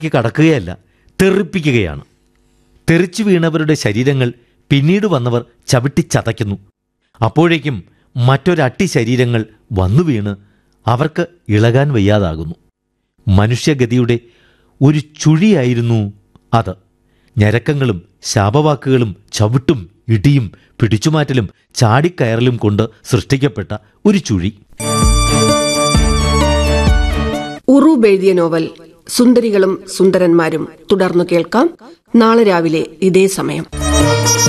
കടക്കുകയല്ല തെറിപ്പിക്കുകയാണ് തെറിച്ചു വീണവരുടെ ശരീരങ്ങൾ പിന്നീട് വന്നവർ ചവിട്ടിച്ചതയ്ക്കുന്നു അപ്പോഴേക്കും മറ്റൊരട്ടി ശരീരങ്ങൾ വന്നു വീണ് അവർക്ക് ഇളകാൻ വയ്യാതാകുന്നു മനുഷ്യഗതിയുടെ ഒരു ചുഴിയായിരുന്നു അത് ഞരക്കങ്ങളും ശാപവാക്കുകളും ചവിട്ടും ഇടിയും പിടിച്ചുമാറ്റലും ചാടിക്കയറലും കൊണ്ട് സൃഷ്ടിക്കപ്പെട്ട ഒരു ചുഴി ഉറൂബ് എഴുതിയ നോവൽ സുന്ദരികളും സുന്ദരന്മാരും തുടർന്നു കേൾക്കാം നാളെ രാവിലെ ഇതേ സമയം